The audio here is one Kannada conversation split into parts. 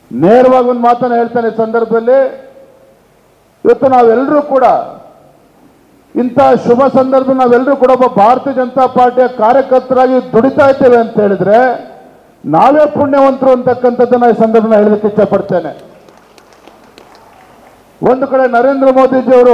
ನೇರವಾಗಿ ಒಂದು ಮಾತನ್ನು ಹೇಳ್ತಾನೆ ಈ ಸಂದರ್ಭದಲ್ಲಿ ಇವತ್ತು ನಾವೆಲ್ಲರೂ ಕೂಡ ಇಂಥ ಶುಭ ಸಂದರ್ಭ ನಾವೆಲ್ಲರೂ ಕೂಡ ಒಬ್ಬ ಭಾರತೀಯ ಜನತಾ ಪಾರ್ಟಿಯ ಕಾರ್ಯಕರ್ತರಾಗಿ ದುಡಿತಾ ಇದ್ದೇವೆ ಅಂತ ಹೇಳಿದ್ರೆ ನಾವೇ ಪುಣ್ಯವಂತರು ಅಂತಕ್ಕಂಥದ್ದನ್ನ ಈ ಸಂದರ್ಭ ಹೇಳಲಿಕ್ಕೆ ಇಚ್ಛಪಡ್ತೇನೆ ಒಂದು ಕಡೆ ನರೇಂದ್ರ ಮೋದಿಜಿಯವರು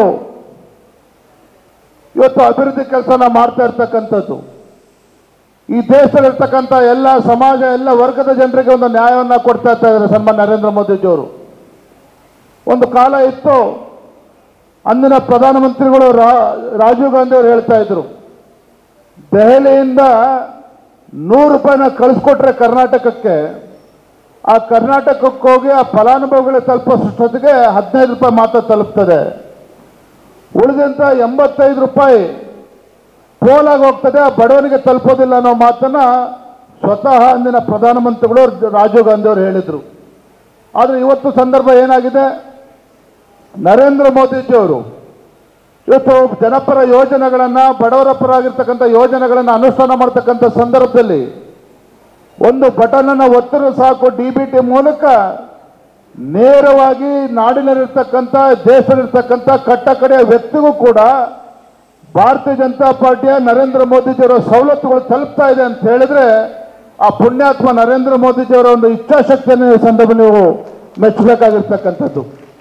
ಇವತ್ತು ಅಭಿವೃದ್ಧಿ ಕೆಲಸನ ಮಾಡ್ತಾ ಇರ್ತಕ್ಕಂಥದ್ದು ಈ ದೇಶದಲ್ಲಿರ್ತಕ್ಕಂಥ ಎಲ್ಲ ಸಮಾಜ ಎಲ್ಲ ವರ್ಗದ ಜನರಿಗೆ ಒಂದು ನ್ಯಾಯವನ್ನು ಕೊಡ್ತಾ ಇರ್ತಾ ಇದ್ದಾರೆ ಸನ್ಮಾನ್ ನರೇಂದ್ರ ಮೋದಿಜಿಯವರು ಒಂದು ಕಾಲ ಇತ್ತು ಅಂದಿನ ಪ್ರಧಾನಮಂತ್ರಿಗಳು ರಾ- ರಾಜೀವ್ ಗಾಂಧಿ ಅವರು ಹೇಳ್ತಾ ಇದ್ರು ದೆಹಲಿಯಿಂದ ನೂರು ರೂಪಾಯಿನ ಕಳಿಸ್ಕೊಟ್ರೆ ಕರ್ನಾಟಕಕ್ಕೆ ಆ ಕರ್ನಾಟಕಕ್ಕೆ ಹೋಗಿ ಆ ಫಲಾನುಭವಿಗಳಿಗೆ ತಲುಪೋಷ್ಟೊತ್ತಿಗೆ ಹದಿನೈದು ರೂಪಾಯಿ ಮಾತ್ರ ತಲುಪ್ತದೆ ಉಳಿದಂತ ಎಂಬತ್ತೈದು ರೂಪಾಯಿ ಪೋಲಾಗಿ ಹೋಗ್ತದೆ ಆ ಬಡವನಿಗೆ ತಲುಪೋದಿಲ್ಲ ಅನ್ನೋ ಮಾತನ್ನ ಸ್ವತಃ ಅಂದಿನ ಪ್ರಧಾನಮಂತ್ರಿಗಳು ರಾಜೀವ್ ಗಾಂಧಿ ಅವರು ಹೇಳಿದರು ಆದರೆ ಇವತ್ತು ಸಂದರ್ಭ ಏನಾಗಿದೆ ನರೇಂದ್ರ ಮೋದಿಜಿಯವರು ಇವತ್ತು ಜನಪರ ಯೋಜನೆಗಳನ್ನು ಬಡವರ ಪರವಾಗಿರ್ತಕ್ಕಂಥ ಯೋಜನೆಗಳನ್ನು ಅನುಷ್ಠಾನ ಮಾಡ್ತಕ್ಕಂಥ ಸಂದರ್ಭದಲ್ಲಿ ಒಂದು ಬಟನ್ ಅನ್ನು ಒತ್ತರು ಸಾಕು ಡಿ ಬಿ ಟಿ ಮೂಲಕ ನೇರವಾಗಿ ನಾಡಿನಲ್ಲಿರ್ತಕ್ಕಂಥ ದೇಶದಲ್ಲಿರ್ತಕ್ಕಂಥ ಕಟ್ಟ ಕಡೆಯ ವ್ಯಕ್ತಿಗೂ ಕೂಡ ಭಾರತೀಯ ಜನತಾ ಪಾರ್ಟಿಯ ನರೇಂದ್ರ ಮೋದಿಜಿಯವರ ಸವಲತ್ತುಗಳು ತಲುಪ್ತಾ ಇದೆ ಅಂತ ಹೇಳಿದ್ರೆ ಆ ಪುಣ್ಯಾತ್ಮ ನರೇಂದ್ರ ಮೋದಿಜಿಯವರ ಒಂದು ಇಚ್ಛಾಶಕ್ತಿಯನ್ನು ಈ ಸಂದರ್ಭ ನೀವು ಮೆಚ್ಚಬೇಕಾಗಿರ್ತಕ್ಕಂಥದ್ದು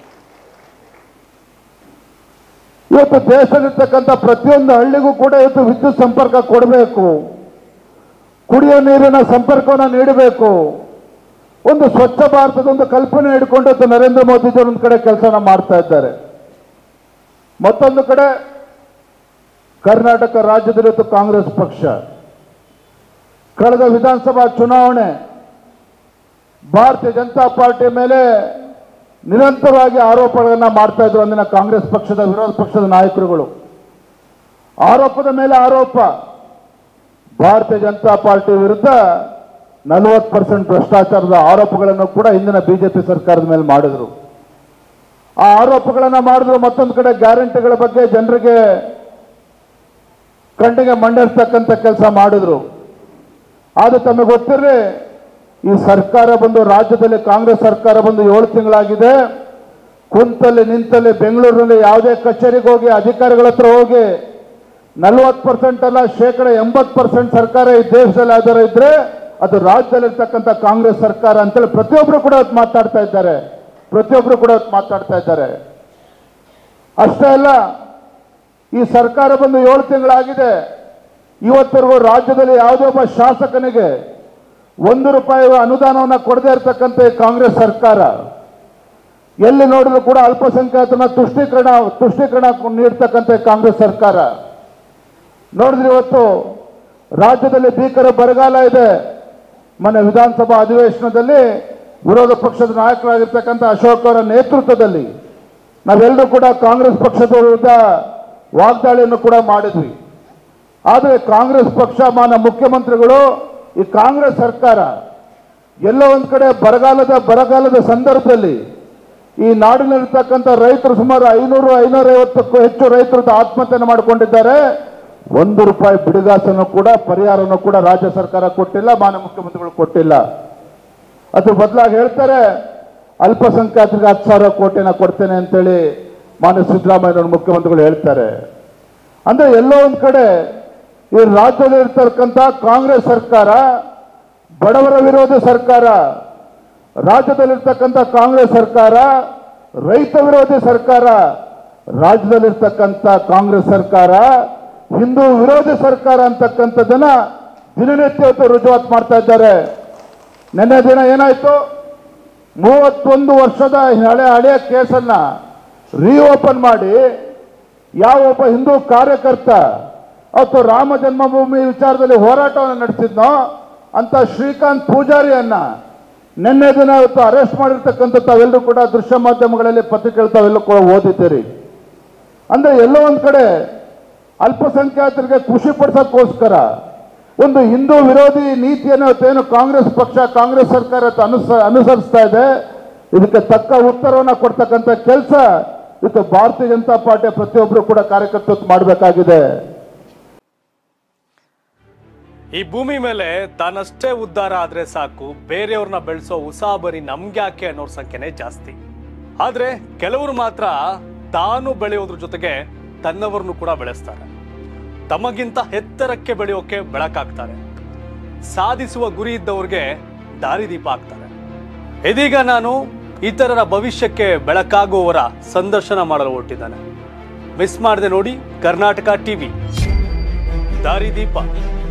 ಇವತ್ತು ದೇಶದಲ್ಲಿರ್ತಕ್ಕಂಥ ಪ್ರತಿಯೊಂದು ಹಳ್ಳಿಗೂ ಕೂಡ ಇವತ್ತು ವಿದ್ಯುತ್ ಸಂಪರ್ಕ ಕೊಡಬೇಕು ಕುಡಿಯೋ ನೀರಿನ ಸಂಪರ್ಕವನ್ನು ನೀಡಬೇಕು ಒಂದು ಸ್ವಚ್ಛ ಭಾರತದ ಒಂದು ಕಲ್ಪನೆ ಹಿಡ್ಕೊಂಡು ಇವತ್ತು ನರೇಂದ್ರ ಮೋದಿಜಿಯವರು ಒಂದು ಕಡೆ ಕೆಲಸನ ಮಾಡ್ತಾ ಇದ್ದಾರೆ ಮತ್ತೊಂದು ಕಡೆ ಕರ್ನಾಟಕ ರಾಜ್ಯದಲ್ಲಿ ಇವತ್ತು ಕಾಂಗ್ರೆಸ್ ಪಕ್ಷ ಕಳೆದ ವಿಧಾನಸಭಾ ಚುನಾವಣೆ ಭಾರತೀಯ ಜನತಾ ಪಾರ್ಟಿ ಮೇಲೆ ನಿರಂತರವಾಗಿ ಆರೋಪಗಳನ್ನು ಮಾಡ್ತಾ ಇದ್ರು ಅಂದಿನ ಕಾಂಗ್ರೆಸ್ ಪಕ್ಷದ ವಿರೋಧ ಪಕ್ಷದ ನಾಯಕರುಗಳು ಆರೋಪದ ಮೇಲೆ ಆರೋಪ ಭಾರತೀಯ ಜನತಾ ಪಾರ್ಟಿ ವಿರುದ್ಧ ನಲವತ್ತು ಪರ್ಸೆಂಟ್ ಭ್ರಷ್ಟಾಚಾರದ ಆರೋಪಗಳನ್ನು ಕೂಡ ಹಿಂದಿನ ಬಿಜೆಪಿ ಸರ್ಕಾರದ ಮೇಲೆ ಮಾಡಿದ್ರು ಆ ಆರೋಪಗಳನ್ನು ಮಾಡಿದ್ರು ಮತ್ತೊಂದು ಕಡೆ ಗ್ಯಾರಂಟಿಗಳ ಬಗ್ಗೆ ಜನರಿಗೆ ಕಣ್ಣಿಗೆ ಮಂಡಿರ್ತಕ್ಕಂಥ ಕೆಲಸ ಮಾಡಿದ್ರು ಆದ್ರೆ ತಮಗೆ ಗೊತ್ತಿರಲಿ ಈ ಸರ್ಕಾರ ಬಂದು ರಾಜ್ಯದಲ್ಲಿ ಕಾಂಗ್ರೆಸ್ ಸರ್ಕಾರ ಬಂದು ಏಳು ತಿಂಗಳಾಗಿದೆ ಕುಂತಲ್ಲಿ ನಿಂತಲ್ಲಿ ಬೆಂಗಳೂರಿನಲ್ಲಿ ಯಾವುದೇ ಕಚೇರಿಗೆ ಹೋಗಿ ಅಧಿಕಾರಿಗಳ ಹತ್ರ ಹೋಗಿ ನಲ್ವತ್ತು ಪರ್ಸೆಂಟ್ ಅಲ್ಲ ಶೇಕಡ ಎಂಬತ್ತು ಪರ್ಸೆಂಟ್ ಸರ್ಕಾರ ಈ ದೇಶದಲ್ಲಿ ಯಾವ್ದಾರ ಇದ್ರೆ ಅದು ರಾಜ್ಯದಲ್ಲಿರ್ತಕ್ಕಂಥ ಕಾಂಗ್ರೆಸ್ ಸರ್ಕಾರ ಅಂತೇಳಿ ಪ್ರತಿಯೊಬ್ಬರು ಕೂಡ ಇವತ್ತು ಮಾತಾಡ್ತಾ ಇದ್ದಾರೆ ಪ್ರತಿಯೊಬ್ಬರು ಕೂಡ ಇವತ್ತು ಮಾತಾಡ್ತಾ ಇದ್ದಾರೆ ಅಷ್ಟೇ ಅಲ್ಲ ಈ ಸರ್ಕಾರ ಬಂದು ಏಳು ತಿಂಗಳಾಗಿದೆ ಇವತ್ತರೆಗೂ ರಾಜ್ಯದಲ್ಲಿ ಯಾವುದೇ ಒಬ್ಬ ಶಾಸಕನಿಗೆ ಒಂದು ರೂಪಾಯಿ ಅನುದಾನವನ್ನು ಕೊಡದೇ ಇರತಕ್ಕಂಥ ಈ ಕಾಂಗ್ರೆಸ್ ಸರ್ಕಾರ ಎಲ್ಲಿ ನೋಡಿದ್ರು ಕೂಡ ಅಲ್ಪಸಂಖ್ಯಾತನ ತುಷ್ಟೀಕರಣ ತುಷ್ಟೀಕರಣ ನೀಡ್ತಕ್ಕಂಥ ಈ ಕಾಂಗ್ರೆಸ್ ಸರ್ಕಾರ ನೋಡಿದ್ರೆ ಇವತ್ತು ರಾಜ್ಯದಲ್ಲಿ ಭೀಕರ ಬರಗಾಲ ಇದೆ ಮೊನ್ನೆ ವಿಧಾನಸಭಾ ಅಧಿವೇಶನದಲ್ಲಿ ವಿರೋಧ ಪಕ್ಷದ ನಾಯಕರಾಗಿರ್ತಕ್ಕಂಥ ಅಶೋಕ್ ಅವರ ನೇತೃತ್ವದಲ್ಲಿ ನಾವೆಲ್ಲರೂ ಕೂಡ ಕಾಂಗ್ರೆಸ್ ಪಕ್ಷದ ವಿರುದ್ಧ ವಾಗ್ದಾಳಿಯನ್ನು ಕೂಡ ಮಾಡಿದ್ವಿ ಆದರೆ ಕಾಂಗ್ರೆಸ್ ಪಕ್ಷ ಮಾನ ಮುಖ್ಯಮಂತ್ರಿಗಳು ಈ ಕಾಂಗ್ರೆಸ್ ಸರ್ಕಾರ ಎಲ್ಲೋ ಒಂದು ಕಡೆ ಬರಗಾಲದ ಬರಗಾಲದ ಸಂದರ್ಭದಲ್ಲಿ ಈ ನಾಡಿನಲ್ಲಿರ್ತಕ್ಕಂಥ ರೈತರು ಸುಮಾರು ಐನೂರು ಐನೂರೈವತ್ತಕ್ಕೂ ಹೆಚ್ಚು ರೈತರು ಆತ್ಮಹತ್ಯೆಯನ್ನು ಮಾಡಿಕೊಂಡಿದ್ದಾರೆ ಒಂದು ರೂಪಾಯಿ ಬಿಡುಗಾಸನ್ನು ಕೂಡ ಪರಿಹಾರವನ್ನು ಕೂಡ ರಾಜ್ಯ ಸರ್ಕಾರ ಕೊಟ್ಟಿಲ್ಲ ಮಾನ್ಯ ಮುಖ್ಯಮಂತ್ರಿಗಳು ಕೊಟ್ಟಿಲ್ಲ ಅದ್ರ ಬದಲಾಗಿ ಹೇಳ್ತಾರೆ ಅಲ್ಪಸಂಖ್ಯಾತರಿಗೆ ಹತ್ತು ಸಾವಿರ ಕೋಟಿನ ಕೊಡ್ತೇನೆ ಅಂತೇಳಿ ಮಾನ್ಯ ಸಿದ್ದರಾಮಯ್ಯನವರು ಮುಖ್ಯಮಂತ್ರಿಗಳು ಹೇಳ್ತಾರೆ ಅಂದ್ರೆ ಎಲ್ಲೋ ಒಂದ್ ಕಡೆ ಈ ರಾಜ್ಯದಲ್ಲಿ ಇರ್ತಕ್ಕಂಥ ಕಾಂಗ್ರೆಸ್ ಸರ್ಕಾರ ಬಡವರ ವಿರೋಧಿ ಸರ್ಕಾರ ರಾಜ್ಯದಲ್ಲಿರ್ತಕ್ಕಂಥ ಕಾಂಗ್ರೆಸ್ ಸರ್ಕಾರ ರೈತ ವಿರೋಧಿ ಸರ್ಕಾರ ರಾಜ್ಯದಲ್ಲಿರ್ತಕ್ಕಂಥ ಕಾಂಗ್ರೆಸ್ ಸರ್ಕಾರ ಹಿಂದೂ ವಿರೋಧಿ ಸರ್ಕಾರ ಅಂತಕ್ಕಂಥದ್ದನ್ನ ದಿನನಿತ್ಯ ಇವತ್ತು ರುಜುವಾತ್ ಮಾಡ್ತಾ ಇದ್ದಾರೆ ನಿನ್ನೆ ದಿನ ಏನಾಯ್ತು ಮೂವತ್ತೊಂದು ವರ್ಷದ ಹಳೆ ಹಳೆಯ ಕೇಸನ್ನ ರೀಓಪನ್ ಮಾಡಿ ಯಾವ ಒಬ್ಬ ಹಿಂದೂ ಕಾರ್ಯಕರ್ತ ಅವತ್ತು ರಾಮ ಜನ್ಮಭೂಮಿ ವಿಚಾರದಲ್ಲಿ ಹೋರಾಟವನ್ನು ನಡೆಸಿದ್ನೋ ಅಂತ ಶ್ರೀಕಾಂತ್ ಪೂಜಾರಿಯನ್ನ ನಿನ್ನೆ ದಿನ ಇವತ್ತು ಅರೆಸ್ಟ್ ಮಾಡಿರ್ತಕ್ಕಂಥ ತಾವೆಲ್ಲರೂ ಕೂಡ ದೃಶ್ಯ ಮಾಧ್ಯಮಗಳಲ್ಲಿ ಪತ್ರಿಕೆಗಳು ತಾವೆಲ್ಲೂ ಕೂಡ ಓದಿದ್ದೀರಿ ಅಂದ್ರೆ ಎಲ್ಲೋ ಒಂದ್ ಕಡೆ ಅಲ್ಪಸಂಖ್ಯಾತರಿಗೆ ಖುಷಿ ಪಡಿಸೋಕ್ಕೋಸ್ಕರ ಒಂದು ಹಿಂದೂ ವಿರೋಧಿ ನೀತಿಯನ್ನು ಇವತ್ತೇನು ಕಾಂಗ್ರೆಸ್ ಪಕ್ಷ ಕಾಂಗ್ರೆಸ್ ಸರ್ಕಾರ ಇವತ್ತು ಅನುಸ ಅನುಸರಿಸ್ತಾ ಇದೆ ಇದಕ್ಕೆ ತಕ್ಕ ಉತ್ತರವನ್ನು ಕೊಡ್ತಕ್ಕಂಥ ಕೆಲಸ ಇವತ್ತು ಭಾರತೀಯ ಜನತಾ ಪಾರ್ಟಿಯ ಪ್ರತಿಯೊಬ್ಬರು ಕೂಡ ಕಾರ್ಯಕರ್ತರು ಮಾಡಬೇಕಾಗಿದೆ ಈ ಭೂಮಿ ಮೇಲೆ ತಾನಷ್ಟೇ ಉದ್ಧಾರ ಆದ್ರೆ ಸಾಕು ಬೇರೆಯವ್ರನ್ನ ಬೆಳೆಸೋ ಉಸಾಬರಿ ನಮ್ಗ್ಯಾಕೆ ಅನ್ನೋರ್ ಸಂಖ್ಯೆನೇ ಜಾಸ್ತಿ ಆದ್ರೆ ಕೆಲವರು ಮಾತ್ರ ತಾನು ಬೆಳೆಯೋದ್ರ ಜೊತೆಗೆ ತನ್ನವರನ್ನು ಕೂಡ ಬೆಳೆಸ್ತಾರೆ ತಮಗಿಂತ ಎತ್ತರಕ್ಕೆ ಬೆಳೆಯೋಕೆ ಬೆಳಕಾಗ್ತಾರೆ ಸಾಧಿಸುವ ಗುರಿ ಇದ್ದವ್ರಿಗೆ ದಾರಿದೀಪ ಆಗ್ತಾರೆ ಇದೀಗ ನಾನು ಇತರರ ಭವಿಷ್ಯಕ್ಕೆ ಬೆಳಕಾಗುವವರ ಸಂದರ್ಶನ ಮಾಡಲು ಹೊರಟಿದ್ದಾನೆ ಮಿಸ್ ಮಾಡದೆ ನೋಡಿ ಕರ್ನಾಟಕ ಟಿವಿ ದಾರಿದೀಪ